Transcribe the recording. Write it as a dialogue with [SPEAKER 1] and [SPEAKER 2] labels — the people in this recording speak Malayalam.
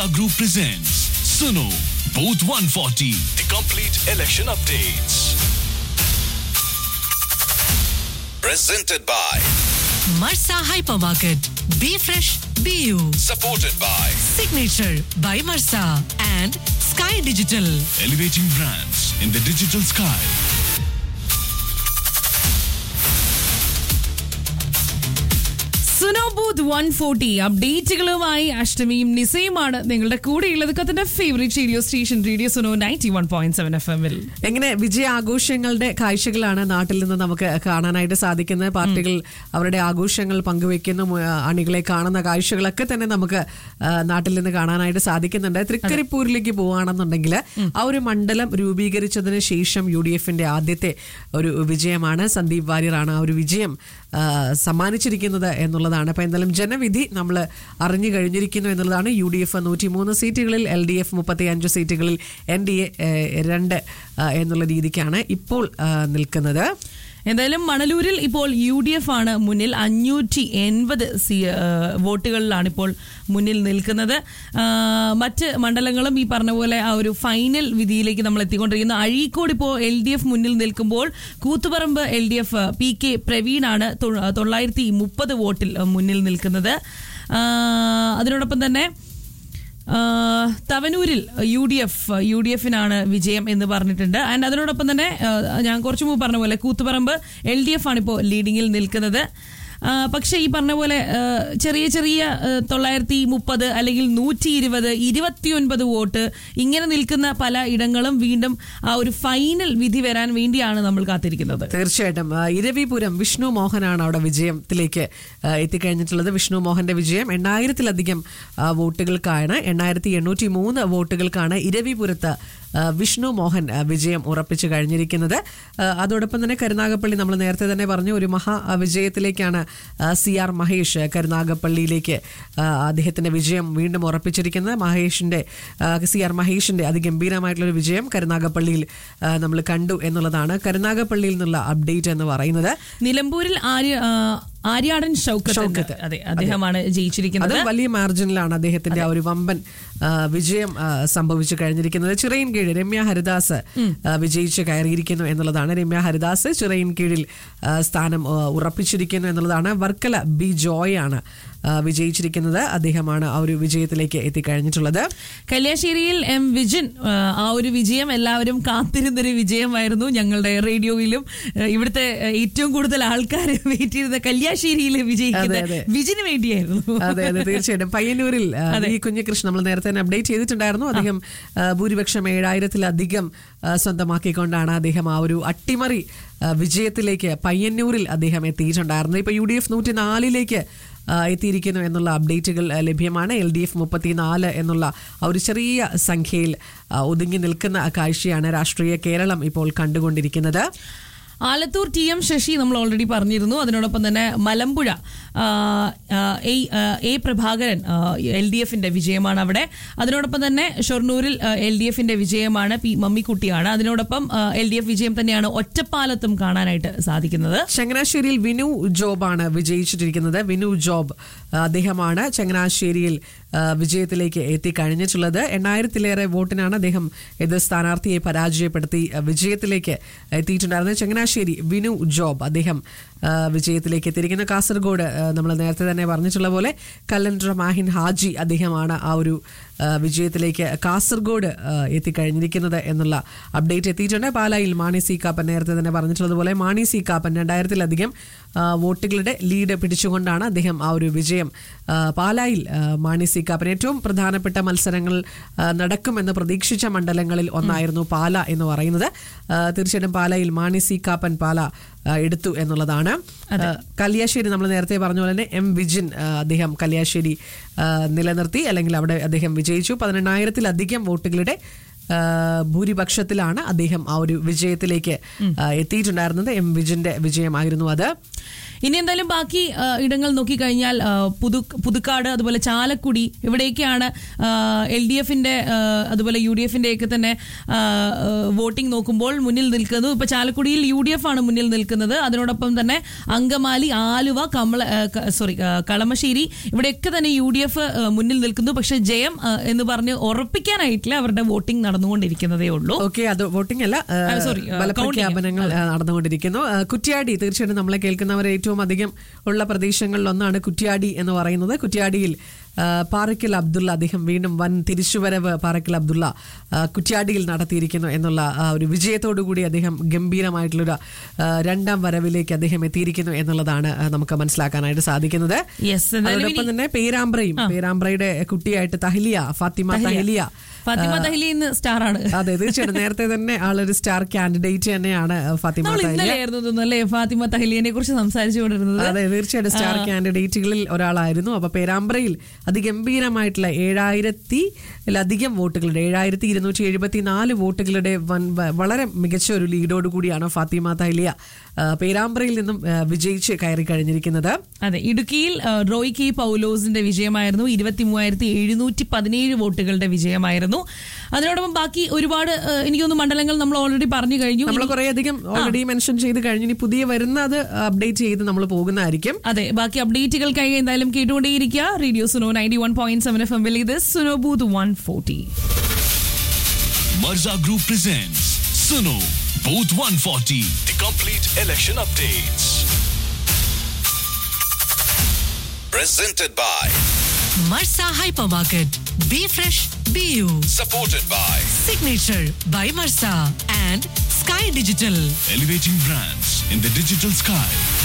[SPEAKER 1] Group presents Suno Booth 140, the complete election updates. Presented by,
[SPEAKER 2] Marsa Hypermarket. Be fresh, be you.
[SPEAKER 1] supported by
[SPEAKER 2] Signature by Marsa and Sky Digital.
[SPEAKER 1] Elevating Brands in the Digital Sky.
[SPEAKER 3] Suno booth one forty അപ്ഡേറ്റുകളുമായി അഷ്ടമിയും നിസയുമാണ് നിങ്ങളുടെ കൂടെയുള്ളത് കത്തിന്റെ favourite radio station radio Suno ninety one point seven F എമ്മിൽ
[SPEAKER 4] എങ്ങനെ വിജയാഘോഷങ്ങളുടെ കാഴ്ചകളാണ് നാട്ടിൽ നിന്ന് നമുക്ക് കാണാനായിട്ട് സാധിക്കുന്നത് പാർട്ടികൾ അവരുടെ ആഘോഷങ്ങൾ പങ്കുവെക്കുന്നു മു- അണികളെ കാണുന്ന കാഴ്ചകളൊക്കെ തന്നെ നമുക്ക് ആ, നാട്ടിൽ നിന്ന് കാണാനായിട്ട് സാധിക്കുന്നുണ്ട് തൃക്കരിപ്പൂരിലേക്ക് പോവുകയാണെന്നുണ്ടെങ്കിൽ ആ ഒരു മണ്ഡലം രൂപീകരിച്ചതിന് ശേഷം യു ഡി എഫിന്റെ ആദ്യത്തെ ഒരു വിജയമാണ് സന്ദീപ് വാര്യറാണ് ആ ഒരു വിജയം ആ, സമ്മാനിച്ചിരിക്കുന്നത് എന്നുള്ളതാണ് അപ്പൊ എന്തായാലും ജനവിധി നമ്മൾ അറിഞ്ഞു കഴിഞ്ഞിരിക്കുന്നു എന്നുള്ളതാണ് യു ഡി എഫ് നൂറ്റിമൂന്ന് സീറ്റുകളിൽ എൽ ഡി എഫ് മുപ്പത്തി അഞ്ച് സീറ്റുകളിൽ എൻ ഡി എ രണ്ട് ആ, എന്നുള്ള രീതിക്കാണ് ഇപ്പോൾ ആ, നിൽക്കുന്നത്
[SPEAKER 3] എന്തായാലും മണലൂരിൽ ഇപ്പോൾ യു ഡി എഫ് ആണ് മുന്നിൽ അഞ്ഞൂറ്റി എൺപത് സി ആ, വോട്ടുകളിലാണ് ഇപ്പോൾ മുന്നിൽ നിൽക്കുന്നത് ആ, മറ്റ് മണ്ഡലങ്ങളും ഈ പറഞ്ഞ പോലെ ആ ഒരു ഫൈനൽ വിധിയിലേക്ക് നമ്മൾ എത്തിക്കൊണ്ടിരിക്കുന്നു അഴീക്കോട് ഇപ്പോൾ എൽ ഡി എഫ് മുന്നിൽ നിൽക്കുമ്പോൾ Koothuparamba L D F P K പ്രവീണാണ് തൊ- തൊള്ളായിരത്തി മുപ്പത് വോട്ടിൽ മുന്നിൽ നിൽക്കുന്നത് ആ, അതിനോടൊപ്പം തന്നെ ആ, തവനൂരിൽ U D F U D എഫിനാണ് വിജയം എന്ന് പറഞ്ഞിട്ടുണ്ട് ആൻഡ് അതിനോടൊപ്പം തന്നെ ആ, ഞാൻ കുറച്ചു മുമ്പ് പറഞ്ഞ പോലെ കൂത്തുപറമ്പ് എൽ ഡി എഫ് ആണ് ഇപ്പോൾ ലീഡിങ്ങിൽ നിൽക്കുന്നത് ആ, പക്ഷേ ഈ പറഞ്ഞ പോലെ ആ, ചെറിയ ചെറിയ ആ, തൊള്ളായിരത്തി മുപ്പത് അല്ലെങ്കിൽ നൂറ്റി ഇരുപത് ഇരുപത്തിയൊൻപത് വോട്ട് ഇങ്ങനെ നിൽക്കുന്ന പല ഇടങ്ങളും വീണ്ടും ആ ഒരു ഫൈനൽ വിധി വരാൻ വേണ്ടിയാണ് നമ്മൾ കാത്തിരിക്കുന്നത്
[SPEAKER 4] തീർച്ചയായിട്ടും ആ, ഇരവിപുരം വിഷ്ണു മോഹനാണ് അവിടെ വിജയത്തിലേക്ക് ആ, എത്തിക്കഴിഞ്ഞിട്ടുള്ളത് വിഷ്ണു മോഹന്റെ വിജയം എണ്ണായിരത്തിലധികം ആ, വോട്ടുകൾക്കാണ് എണ്ണായിരത്തി എണ്ണൂറ്റി മൂന്ന് വോട്ടുകൾക്കാണ് ഇരവിപുരത്ത് ആ, വിഷ്ണു മോഹൻ ആ, വിജയം ഉറപ്പിച്ചു കഴിഞ്ഞിരിക്കുന്നത് ആ, അതോടൊപ്പം തന്നെ കരുനാഗപ്പള്ളി നമ്മൾ നേരത്തെ തന്നെ പറഞ്ഞു ഒരു മഹാ ആ, വിജയത്തിലേക്കാണ് ആ, സി ആർ മഹേഷ് കരുനാഗപ്പള്ളിയിലേക്ക് ആ, അദ്ദേഹത്തിന്റെ വിജയം വീണ്ടും ഉറപ്പിച്ചിരിക്കുന്നത് മഹേഷിന്റെ ആ, സി ആർ മഹേഷിന്റെ അതിഗംഭീരമായിട്ടുള്ള ഒരു വിജയം കരുനാഗപ്പള്ളിയിൽ നമ്മൾ കണ്ടു എന്നുള്ളതാണ് കരുനാഗപ്പള്ളിയിൽ നിന്നുള്ള അപ്ഡേറ്റ് എന്ന് പറയുന്നത്
[SPEAKER 3] നിലമ്പൂരിൽ ആര്യ ആ, ആര്യാടൻ ഷൗക്കത്ത്
[SPEAKER 4] ഷൗക്കത്ത്.
[SPEAKER 3] അതെ അദ്ദേഹമാണ്
[SPEAKER 4] അത്
[SPEAKER 3] ജയിച്ചിരിക്കുന്നത്
[SPEAKER 4] വലിയ മാർജിനിലാണ് അദ്ദേഹത്തിന്റെ ആ ഒരു വമ്പൻ ആ, വിജയം ആ, സംഭവിച്ചു കഴിഞ്ഞിരിക്കുന്നത് ചിറയിൻ കീഴിൽ രമ്യ ഹരിദാസ് ആ, വിജയിച്ച് കയറിയിരിക്കുന്നു എന്നുള്ളതാണ് രമ്യ ഹരിദാസ് ചിറയിൻ കീഴിൽ ആ, സ്ഥാനം ആ, ഉറപ്പിച്ചിരിക്കുന്നു എന്നുള്ളതാണ് വർക്കല ബി ജോയ് ആണ് ആ, വിജയിച്ചിരിക്കുന്നത് അദ്ദേഹമാണ് ആ ഒരു വിജയത്തിലേക്ക് എത്തിക്കഴിഞ്ഞിട്ടുള്ളത്
[SPEAKER 3] കല്യാശ്ശേരിയിൽ എം വിജിൻ ആ, ആ ഒരു വിജയം എല്ലാവരും കാത്തിരുന്നൊരു വിജയമായിരുന്നു ഞങ്ങളുടെ റേഡിയോയിലും ആ, ഇവിടുത്തെ ആ, ഏറ്റവും കൂടുതൽ ആൾക്കാർ വെയിറ്റ് ചെയ്ത കല്യാശ്ശേരിയിൽ വിജയിക്കുന്ന
[SPEAKER 4] അതെ, അതെ.
[SPEAKER 3] വിജിന് വേണ്ടിയായിരുന്നു
[SPEAKER 4] അതെ അതെ തീർച്ചയായിട്ടും പയ്യന്നൂരിൽ ആ, വി കുഞ്ഞികൃഷ്ണൻ നമ്മൾ നേരത്തെ തന്നെ അപ്ഡേറ്റ് ചെയ്തിട്ടുണ്ടായിരുന്നു അദ്ദേഹം ആ, ഭൂരിപക്ഷം ഏഴായിരത്തിലധികം ആ, സ്വന്തമാക്കിക്കൊണ്ടാണ് അദ്ദേഹം ആ ഒരു അട്ടിമറി ആ, വിജയത്തിലേക്ക് പയ്യന്നൂരിൽ അദ്ദേഹം എത്തിയിട്ടുണ്ടായിരുന്നത് ഇപ്പൊ യു ഡി എഫ് നൂറ്റി നാലിലേക്ക് എത്തിയിരിക്കുന്നു എന്നുള്ള അപ്ഡേറ്റുകൾ ആ, ലഭ്യമാണ് എൽ ഡി എഫ് മുപ്പത്തിനാല് എന്നുള്ള ആ ഒരു ചെറിയ സംഖ്യയിൽ ആ, ഒതുങ്ങി നിൽക്കുന്ന കാഴ്ചയാണ് രാഷ്ട്രീയ കേരളം ഇപ്പോൾ കണ്ടുകൊണ്ടിരിക്കുന്നത്
[SPEAKER 3] ആലത്തൂർ ടി എം ശശി നമ്മൾ ഓൾറെഡി പറഞ്ഞിരുന്നു അതിനോടൊപ്പം തന്നെ മലമ്പുഴ ആ, ആ, എ ആ, എ പ്രഭാകരൻ എൽ ഡി എഫിന്റെ വിജയമാണ് അവിടെ അതിനോടൊപ്പം തന്നെ ഷൊർണൂരിൽ എൽ ഡി എഫിന്റെ വിജയമാണ് പി മമ്മിക്കുട്ടിയാണ് അതിനോടൊപ്പം എൽ ഡി എഫ് വിജയം തന്നെയാണ് ഒറ്റപ്പാലത്തും കാണാനായിട്ട് സാധിക്കുന്നത്
[SPEAKER 4] ചങ്ങനാശ്ശേരിയിൽ വിനു ജോബാണ് വിജയിച്ചിട്ടിരിക്കുന്നത് വിനു ജോബ് ആ, അദ്ദേഹമാണ് ചങ്ങനാശ്ശേരിയിൽ ആ, വിജയത്തിലേക്ക് എത്തിക്കഴിഞ്ഞിട്ടുള്ളത് എണ്ണായിരത്തിലേറെ വോട്ടിനാണ് അദ്ദേഹം എതിർ സ്ഥാനാർത്ഥിയെ പരാജയപ്പെടുത്തി ആ, വിജയത്തിലേക്ക് എത്തിയിട്ടുണ്ടായിരുന്നത് ചങ്ങനാശ്ശേരി വിനു ജോബ് അദ്ദേഹം ആ, വിജയത്തിലേക്ക് എത്തിയിരിക്കുന്നു കാസർഗോഡ് നമ്മൾ നേരത്തെ തന്നെ പറഞ്ഞിട്ടുള്ള പോലെ കലണ്ടർ മാഹിൻ ഹാജി അദ്ദേഹമാണ് ആ ഒരു ആ, വിജയത്തിലേക്ക് കാസർഗോഡ് ആ, എത്തിക്കഴിഞ്ഞിരിക്കുന്നത് എന്നുള്ള അപ്ഡേറ്റ് എത്തിയിട്ടുണ്ട് പാലായിൽ മാണി സി കാപ്പൻ നേരത്തെ തന്നെ പറഞ്ഞിട്ടുള്ളതുപോലെ മാണി സി കാപ്പൻ രണ്ടായിരത്തിലധികം ആ, വോട്ടുകളുടെ ലീഡ് പിടിച്ചുകൊണ്ടാണ് അദ്ദേഹം ആ ഒരു വിജയം ആ, പാലായിൽ ആ, മാണി സി കാപ്പൻ ഏറ്റവും പ്രധാനപ്പെട്ട മത്സരങ്ങൾ ആ, നടക്കുമെന്ന് പ്രതീക്ഷിച്ച മണ്ഡലങ്ങളിൽ ഒന്നായിരുന്നു പാല എന്ന് പറയുന്നത് ആ, തീർച്ചയായിട്ടും പാലായിൽ മാണി സി കാപ്പൻ പാല ആ, എടുത്തു എന്നുള്ളതാണ് ആ, കല്യാശ്ശേരി നമ്മൾ നേരത്തെ പറഞ്ഞ പോലെ തന്നെ എം വിജിൻ ആ, അദ്ദേഹം കല്യാശ്ശേരി ആ, നിലനിർത്തി അല്ലെങ്കിൽ അവിടെ അദ്ദേഹം വിജയിച്ചു പതിനെണ്ണായിരത്തിലധികം വോട്ടുകളുടെ ആ, ആ, ഭൂരിപക്ഷത്തിലാണ് അദ്ദേഹം ആ ഒരു വിജയത്തിലേക്ക് ആ, എത്തിയിട്ടുണ്ടായിരുന്നത് എം വിജിന്റെ വിജയമായിരുന്നു അത്
[SPEAKER 3] ഇനി എന്തായാലും ബാക്കി ആ, ഇടങ്ങൾ നോക്കിക്കഴിഞ്ഞാൽ ആ, പുതു പുതുക്കാട് അതുപോലെ ചാലക്കുടി ഇവിടേക്കാണ് എൽ ഡി എഫിന്റെ അതുപോലെ യു ഡി എഫിന്റെ ഒക്കെ തന്നെ ആ, ആ, വോട്ടിംഗ് നോക്കുമ്പോൾ മുന്നിൽ നിൽക്കുന്നത് ഇപ്പൊ ചാലക്കുടിയിൽ യു ഡി എഫ് ആണ് മുന്നിൽ നിൽക്കുന്നത് അതിനോടൊപ്പം തന്നെ അങ്കമാലി ആലുവ കമള സോറി കളമശ്ശേരി ഇവിടെയൊക്കെ തന്നെ യു ഡി എഫ് മുന്നിൽ നിൽക്കുന്നു പക്ഷെ ജയം ആ, എന്ന് പറഞ്ഞ് ഉറപ്പിക്കാനായിട്ടില്ല അവരുടെ വോട്ടിംഗ് നടന്നുകൊണ്ടിരിക്കുന്നതേ ഉള്ളൂ
[SPEAKER 4] ഓക്കെ അത് വോട്ടിംഗ് അല്ല ആ,
[SPEAKER 3] ആ, sorry, ആ,
[SPEAKER 4] ബലപ്രഖ്യാപനങ്ങൾ ആ, നടന്നുകൊണ്ടിരിക്കുന്നു ആ, കുറ്റ്യാടി തീർച്ചയായിട്ടും നമ്മളെ കേൾക്കുന്നവർ ഏറ്റവും അധികം ഉള്ള പ്രദേശങ്ങളിലൊന്നാണ് കുറ്റ്യാടി എന്ന് പറയുന്നത് കുറ്റ്യാടിയിൽ ആ, പാറയ്ക്കൽ അബ്ദുള്ള അദ്ദേഹം വീണ്ടും വൻ തിരിച്ചുവരവ് പാറയ്ക്കൽ അബ്ദുള്ള ആ, കുറ്റ്യാടിയിൽ നടത്തിയിരിക്കുന്നു എന്നുള്ള ആ ഒരു വിജയത്തോടു കൂടി അദ്ദേഹം ഗംഭീരമായിട്ടുള്ളൊരു ആ, രണ്ടാം വരവിലേക്ക് അദ്ദേഹം എത്തിയിരിക്കുന്നു എന്നുള്ളതാണ് ആ, നമുക്ക് മനസ്സിലാക്കാനായിട്ട് സാധിക്കുന്നത്
[SPEAKER 3] Yes, എന്തായാലും
[SPEAKER 4] അതോടൊപ്പം തന്നെ പേരാമ്പ്രയും പേരാമ്പ്രയുടെ കുട്ടിയായിട്ട് തഹലിയ ഫാത്തിമ തഹലിയ
[SPEAKER 3] ഫാത്തിമ തഹലി ഇന്ന് സ്റ്റാർ ആണ്
[SPEAKER 4] അതെ തീർച്ചയായിട്ടും നേരത്തെ തന്നെ ആളൊരു സ്റ്റാർ കാൻഡിഡേറ്റ് തന്നെയാണ് ഫാത്തിമ
[SPEAKER 3] നമ്മൾ
[SPEAKER 4] തഹലിയ
[SPEAKER 3] ഇന്നലെ ആയിരുന്നു തോന്നുന്നു അല്ലേ ഫാത്തിമ തഹലിയനെ കുറിച്ച് സംസാരിച്ചുകൊണ്ടിരുന്നത്
[SPEAKER 4] അതെ തീർച്ചയായിട്ടും സ്റ്റാർ കാൻഡിഡേറ്റുകളിൽ ഒരാളായിരുന്നു അപ്പൊ പേരാമ്പ്രയിൽ അതിഗംഭീരമായിട്ടുള്ള ഏഴായിരത്തിലധികം വോട്ടുകളുടെ ഏഴായിരത്തി ഇരുന്നൂറ്റി എഴുപത്തി നാല് വോട്ടുകളുടെ വൻ വ- വളരെ മികച്ച ഒരു ലീഡോട് കൂടിയാണ് ഫാത്തിമ തഹലിയ ആ, പേരാമ്പ്രയിൽ നിന്നും ആ, വിജയിച്ച് കയറി കഴിഞ്ഞിരിക്കുന്നത്
[SPEAKER 3] അതെ ഇടുക്കിയിൽ ആ, റോയ് കെ പൗലോസിന്റെ വിജയമായിരുന്നു ഇരുപത്തി മൂവായിരത്തി എഴുന്നൂറ്റി പതിനേഴ് വോട്ടുകളുടെ വിജയമായിരുന്നു അതിനോടൊപ്പം ബാക്കി ഒരുപാട് ആ, എനിക്ക് തോന്നുന്നു മണ്ഡലങ്ങൾ നമ്മൾ ഓൾറെഡി പറഞ്ഞു കഴിഞ്ഞു
[SPEAKER 4] നമ്മൾ
[SPEAKER 3] ഇനി-
[SPEAKER 4] കുറെ അധികം ഓൾറെഡി മെൻഷൻ ചെയ്ത് കഴിഞ്ഞു ഇനി പുതിയ വരുന്ന അത് അപ്ഡേറ്റ് ചെയ്ത് നമ്മൾ പോകുന്നതായിരിക്കും
[SPEAKER 3] അതെ ബാക്കി അപ്ഡേറ്റുകൾക്കായി എന്തായാലും കേട്ടുകൊണ്ടേയിരിക്കുക radio Suno ninety one point seven F M ഇത് Suno booth one forty
[SPEAKER 1] Mirza Group presents Suno Booth 140, the complete election updates.
[SPEAKER 5] Presented by,
[SPEAKER 2] Marsa Hypermarket. Be fresh, be you.
[SPEAKER 5] supported by
[SPEAKER 2] Signature by Marsa and Sky Digital.
[SPEAKER 1] Elevating brands in the digital sky.